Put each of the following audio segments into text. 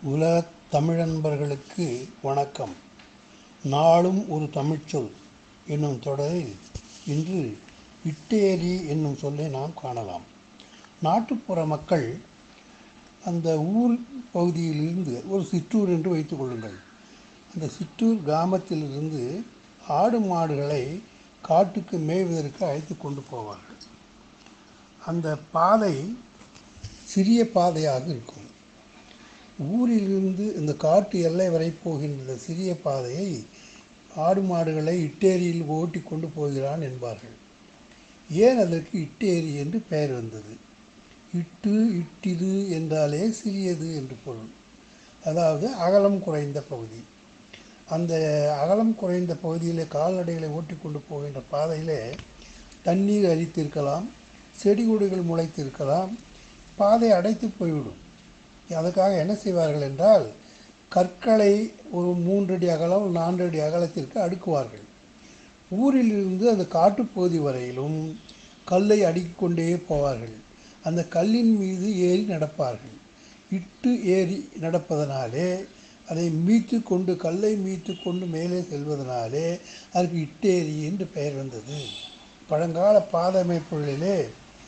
உலக தமிழன்பர்களுக்கு வணக்கம் நாளும் ஒரு தமிழ்ச்சொல் என்னும் தொடரில் இன்று இட்டேரி என்னும் சொல்லை நாம் காணலாம் நாட்டுப்புற மக்கள் அந்த ஊர் பகுதியிலிருந்து ஒரு சிற்றூர் என்று வைத்துக் கொள்ளுங்கள் அந்த சிற்றூர் கிராமத்திலிருந்து ஆடு மாடுகளை காட்டுக்கு மேய்வதற்கு அழைத்து கொண்டு போவார்கள் அந்த பாதை சிறிய பாதையாக இருக்கும் ஊரிலிருந்து இந்த காட்டு எல்லை வரை போகின்ற இந்த சிறிய பாதையை ஆடு மாடுகளை இட்டேரியில் ஓட்டி கொண்டு போகிறான் என்பார்கள் ஏன் அதற்கு இட்டேரி என்று பெயர் வந்தது இட்டு இட்டிது என்றாலே சிறியது என்று பொருள் அதாவது அகலம் குறைந்த பகுதி அந்த அகலம் குறைந்த பகுதியில் கால்நடைகளை ஓட்டி கொண்டு போகின்ற பாதையில் தண்ணீர் அரித்திருக்கலாம் செடி கொடிகள் முளைத்திருக்கலாம் பாதை அடைத்து போய்விடும் அதுக்காக என்ன செய்வார்கள் என்றால் கற்களை ஒரு மூன்றடி அகலம் நான்கடி அகலத்திற்கு அடுக்குவார்கள் ஊரிலிருந்து அந்த காட்டுப்பகுதி வரையிலும் கல்லை அடுக்கிக்கொண்டே போவார்கள் அந்த கல்லின் மீது ஏறி நடப்பார்கள் இட்டு ஏறி நடப்பதனாலே அதை மீட்டு கொண்டு கல்லை மீட்டு கொண்டு மேலே செல்வதனாலே அதுக்கு இட்டேரி என்று பெயர் வந்தது பழங்கால பாத அமைப்புகளிலே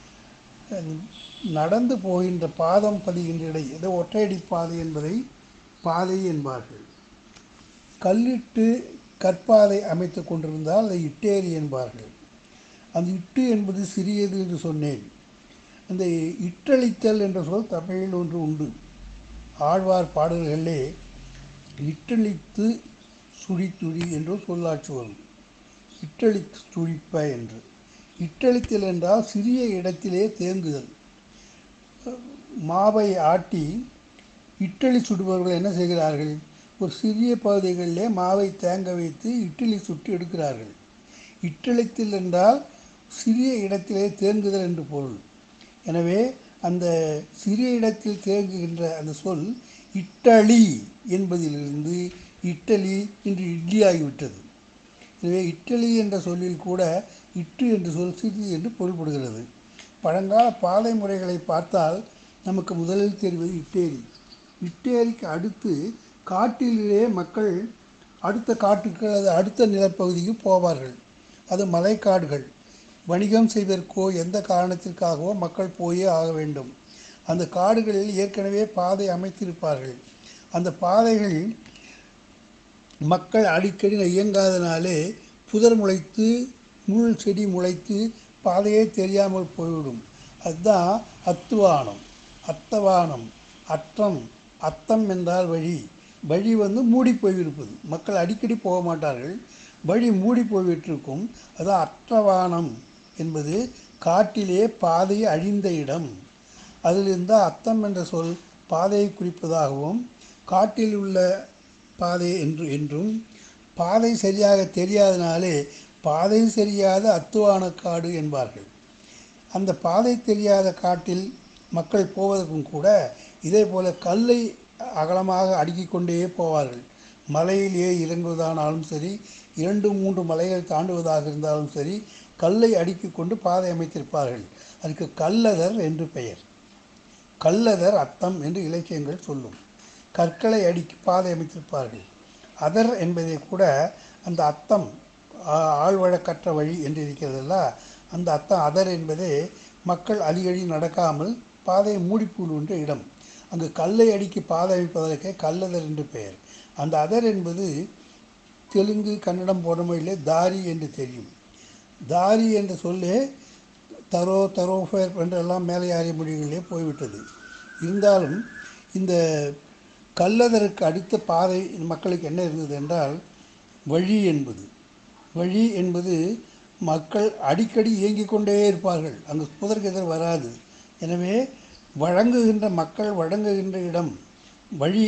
நடந்து போகின்ற பாதம் பதிகின்ற இடை ஏதோ ஒற்றையடி பாதை என்பதை பாதை என்பார்கள் கல்லிட்டு கற்பாதை அமைத்து கொண்டிருந்தால் அதை இட்டேரி என்பார்கள் அந்த இட்டு என்பது சிறியது என்று சொன்னேன் அந்த இட்டளித்தல் என்ற சொல் தமிழில் ஒன்று உண்டு ஆழ்வார் பாடல்களிலே இட்டளித்து சுழித்துழி என்று சொல்லாட்சி வரும் இட்டளித்து சுழிப்ப என்று இட்டளித்தல் என்றால் சிறிய இடத்திலே தேங்குதல் மாவை ஆட்டி இட்டலி சுடுபவர்கள் என்ன செய்கிறார்கள் ஒரு சிறிய பகுதிகளிலே மாவை தேங்க வைத்து இட்லி சுட்டு எடுக்கிறார்கள் இட்டளித்தல் என்றால் சிறிய இடத்திலே தேங்குதல் என்று பொருள் எனவே அந்த சிறிய இடத்தில் தேங்குகின்ற அந்த சொல் இட்டலி என்பதிலிருந்து இட்டலி இன்று இட்லி ஆகிவிட்டது எனவே இட்டலி என்ற சொல்லில் கூட இட்டு என்று சொல் சிறிது என்று பொருள்படுகிறது பழங்கால பாதை முறைகளை பார்த்தால் நமக்கு முதலில் தெரிவது இட்டேரி இட்டேரிக்கு அடுத்து காட்டிலே மக்கள் அடுத்த காட்டுக்கு அது அடுத்த நிலப்பகுதிக்கு போவார்கள் அது மலைக்காடுகள் வணிகம் செய்வதற்கோ எந்த காரணத்திற்காகவோ மக்கள் போயே ஆக வேண்டும் அந்த காடுகளில் ஏற்கனவே பாதை அமைத்திருப்பார்கள் அந்த பாதைகள் மக்கள் அடிக்கடி இயங்காதனாலே புதர் முளைத்து முள் செடி முளைத்து பாதையே தெரியாமல் போய்விடும் அதுதான் அத்துவானம் அத்தவானம் அற்றம் அத்தம் என்றால் வழி வழி வந்து மூடி போயிருப்பது மக்கள் அடிக்கடி போக மாட்டார்கள் வழி மூடி போய்விட்டிருக்கும் அதான் அற்றவானம் என்பது காட்டிலே பாதை அழிந்த இடம் அதிலிருந்து அத்தம் என்ற சொல் பாதையை குறிப்பதாகவும் காட்டில் உள்ள பாதை என்று என்றும் பாதை சரியாக தெரியாதனாலே பாதை தெரியாத அத்துவான காடு என்பார்கள் அந்த பாதை தெரியாத காட்டில் மக்கள் போவதற்கும் கூட இதே போல் கல்லை அகலமாக அடுக்கிக் கொண்டே போவார்கள் மலையிலேயே இறங்குவதானாலும் சரி இரண்டு மூன்று மலைகள் தாண்டுவதாக இருந்தாலும் சரி கல்லை அடுக்கிக் கொண்டு பாதை அமைத்திருப்பார்கள் அதுக்கு கல்லதர் என்று பெயர் கல்லதர் அத்தம் என்று இலக்கியங்கள் சொல்லும் கற்களை அடுக்கி பாதை அமைத்திருப்பார்கள் அதர் என்பதை கூட அந்த அத்தம் ஆழ்வழக்கற்ற வழி என்று இருக்கிறதல்ல அந்த அத்தம் அதர் என்பதே மக்கள் அடிக்கடி நடக்காமல் பாதையை மூடிப்பூடுகின்ற இடம் அங்கு கல்லை அடுக்கி பாதை அமைப்பதற்கே கல்லதர் என்று பெயர் அந்த அதர் என்பது தெலுங்கு கன்னடம் போன்ற மொழியிலே தாரி என்று தெரியும் தாரி என்ற சொல்லே தரோ தரோஃபேர் என்றெல்லாம் மேலையாரிய மொழிகளிலே போய்விட்டது இருந்தாலும் இந்த கல்லதருக்கு அடுத்த பாதை மக்களுக்கு என்ன இருந்தது என்றால் வழி என்பது வழி என்பது மக்கள் அடிக்கடி இயங்கிக் கொண்டே இருப்பார்கள் அங்கு புதற்கெதிர் வராது எனவே வழங்குகின்ற மக்கள் வழங்குகின்ற இடம் வழி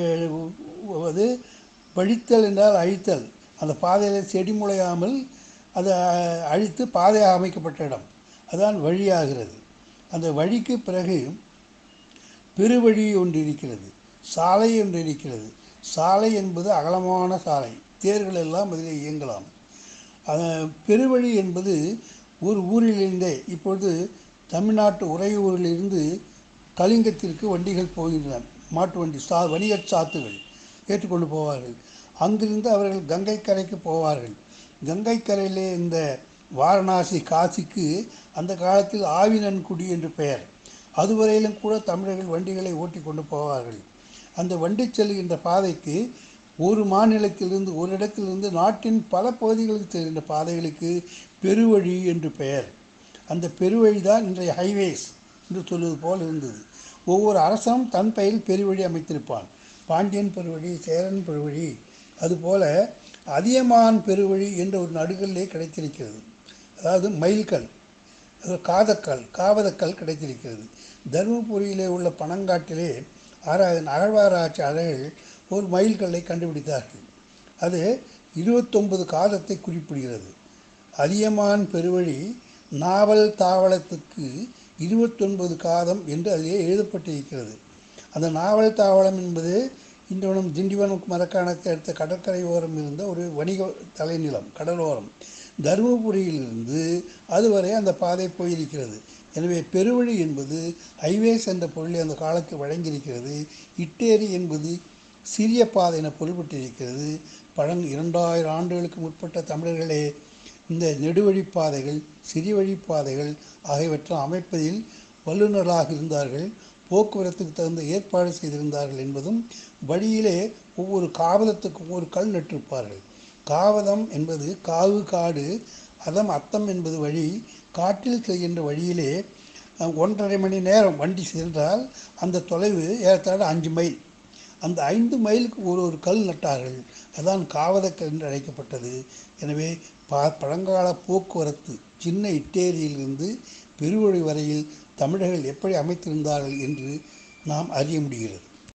அது வழித்தல் என்றால் அழித்தல் அந்த பாதையில் செடி முளையாமல் அதை அழித்து பாதையாக அமைக்கப்பட்ட இடம் அதுதான் வழியாகிறது அந்த வழிக்கு பிறகு பெருவழி ஒன்று இருக்கிறது சாலை ஒன்று இருக்கிறது சாலை என்பது அகலமான சாலை தேர்கள் எல்லாம் அதில் இயங்கலாம் பெருவழி என்பது ஒரு ஊரிலிருந்தே இப்பொழுது தமிழ்நாட்டு உறையூரிலிருந்து கலிங்கத்திற்கு வண்டிகள் போகின்றன மாட்டு வண்டி சா வணிகர் சாத்துகள் ஏற்றுக்கொண்டு போவார்கள் அங்கிருந்து அவர்கள் கங்கை கரைக்கு போவார்கள் கங்கை கரையிலே இந்த வாரணாசி காசிக்கு அந்த காலத்தில் ஆவினன்குடி என்று பெயர் அதுவரையிலும் கூட தமிழர்கள் வண்டிகளை ஓட்டி கொண்டு போவார்கள் அந்த வண்டி செல்கின்ற பாதைக்கு ஒரு மாநிலத்திலிருந்து ஒரு இடத்திலிருந்து நாட்டின் பல பகுதிகளுக்கு செல்கின்ற பாதைகளுக்கு பெருவழி என்று பெயர் அந்த பெருவழி தான் இன்றைய ஹைவேஸ் என்று சொல்வது போல் இருந்தது ஒவ்வொரு அரசனும் தன் பெயரில் பெருவழி அமைத்திருப்பான் பாண்டியன் பெருவழி சேரன் பெருவழி அதுபோல அதியமான் பெருவழி என்ற ஒரு நடுகல்லே கிடைத்திருக்கிறது அதாவது மயில்கல் அது காதக்கல் காவதக்கல் கிடைத்திருக்கிறது தருமபுரியிலே உள்ள பனங்காட்டிலே ஆரா அகழ்வாராய்ச்சி அழகில் ஒரு மயில்கல்லை கண்டுபிடித்தார்கள் அது இருபத்தொன்பது காதத்தை குறிப்பிடுகிறது அதியமான் பெருவழி நாவல் தாவளத்துக்கு இருபத்தொன்பது காதம் என்று அதிலே எழுதப்பட்டிருக்கிறது அந்த நாவல் தாவளம் என்பது இன்றவனம் திண்டிவனம் மரக்காணத்தை அடுத்த கடற்கரை ஓரம் இருந்த ஒரு வணிக தலைநிலம் கடலோரம் தருமபுரியிலிருந்து அதுவரை அந்த பாதை போயிருக்கிறது எனவே பெருவழி என்பது ஹைவேஸ் என்ற பொருளை அந்த காலத்தில் வழங்கியிருக்கிறது இட்டேரி என்பது சிறிய பாதை என பொருள்பட்டிருக்கிறது பழங் இரண்டாயிரம் ஆண்டுகளுக்கு முற்பட்ட தமிழர்களே இந்த நெடுவழிப்பாதைகள் சிறிய வழிப்பாதைகள் ஆகியவற்றை அமைப்பதில் வல்லுநர்களாக இருந்தார்கள் போக்குவரத்துக்கு தகுந்த ஏற்பாடு செய்திருந்தார்கள் என்பதும் வழியிலே ஒவ்வொரு காவலத்துக்கும் ஒரு கல் நட்டிருப்பார்கள் காவதம் என்பது காவு காடு அதம் அத்தம் என்பது வழி காட்டில் செல்கின்ற வழியிலே அஹ், ஒன்றரை மணி நேரம் வண்டி சென்றால் அந்த தொலைவு ஏறத்தாழ அஞ்சு மைல் அந்த ஐந்து மைலுக்கு ஒரு ஒரு கல் நட்டார்கள் அதான் காவதக்கல் என்று அழைக்கப்பட்டது எனவே பா பழங்கால போக்குவரத்து சின்ன இட்டேரியிலிருந்து பெருவழி வரையில் தமிழர்கள் எப்படி அமைத்திருந்தார்கள் என்று நாம் அறிய முடிகிறது